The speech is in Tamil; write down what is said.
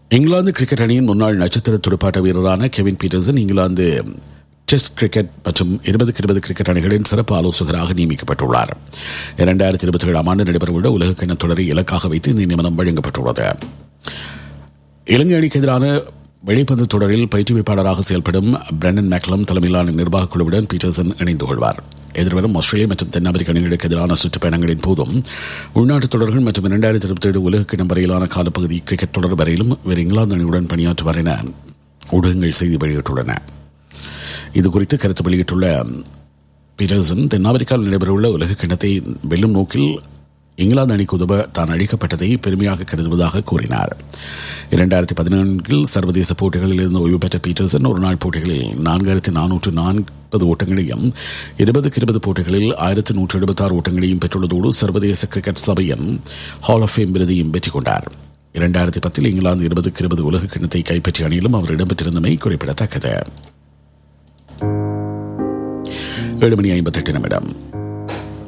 இங்கிலாந்து கிரிக்கெட் அணியின் முன்னாள் நட்சத்திர துடுப்பாட்ட வீரரான கெவின் பீட்டர்சன் இங்கிலாந்து டெஸ்ட் கிரிக்கெட் மற்றும் இருபதுக்கு இருபது கிரிக்கெட் அணிகளின் சிறப்பு ஆலோசகராக நியமிக்கப்பட்டுள்ளார் இரண்டாயிரத்தி இருபத்தி ஏழாம் ஆண்டு நடைபெறவுள்ள உலகக்கிண தொடரை இலக்காக வைத்து இந்த நியமனம் வழங்கப்பட்டுள்ளது இலங்கை அணிக்கு எதிரான வெளிப்பந்து தொடரில் பயிற்றுவிப்பாளராக செயல்படும் பிரண்டன் மேக்லம் தலைமையிலான நிர்வாகக் குழுவுடன் பீட்டர்சன் இணைந்து கொள்வார் எதிர்வரும் ஆஸ்திரேலியா மற்றும் தென்னாப்பிரிக்க அணிகளுக்கு எதிரான சுற்றுப்பயணங்களின் போதும் உள்நாட்டு தொடர்கள் மற்றும் இரண்டாயிரத்தி இருபத்தி ஏழு உலகக்கிணம் வரையிலான காலப்பகுதி கிரிக்கெட் தொடர் வரையிலும் இவர் இங்கிலாந்து அணியுடன் பணியாற்றுவார் என ஊடகங்கள் செய்தி வெளியிட்டுள்ளன இதுகுறித்து கருத்து வெளியிட்டுள்ள பீட்டர்சன் தென்னாப்பிரிக்காவில் நடைபெறவுள்ள உலக கிண்ணத்தை வெல்லும் நோக்கில் இங்கிலாந்து அணிக்கு உதவ தான் அளிக்கப்பட்டதை பெருமையாக கருதுவதாக கூறினார் இரண்டாயிரத்தி பதினான்கில் சர்வதேச போட்டிகளில் இருந்து ஓய்வு பெற்ற பீட்டர்சன் ஒரு நாள் போட்டிகளில் நான்காயிரத்தி நானூற்று நாற்பது ஓட்டங்களையும் இருபதுக்கு இருபது போட்டிகளில் ஆயிரத்தி நூற்று எழுபத்தாறு ஓட்டங்களையும் பெற்றுள்ளதோடு சர்வதேச கிரிக்கெட் சபையின் ஹால் ஆஃப் ஃபேம் விருதையும் வெற்றி கொண்டார் இரண்டாயிரத்தி பத்தில் இங்கிலாந்து இருபதுக்கு இருபது உலக கிண்ணத்தை கைப்பற்றிய அணியிலும் அவர் இடம்பெற்றிருந்தமை குறிப்பிடத்தக்கது ஏழு மணி ஐம்பத்தெட்டு நிமிடம்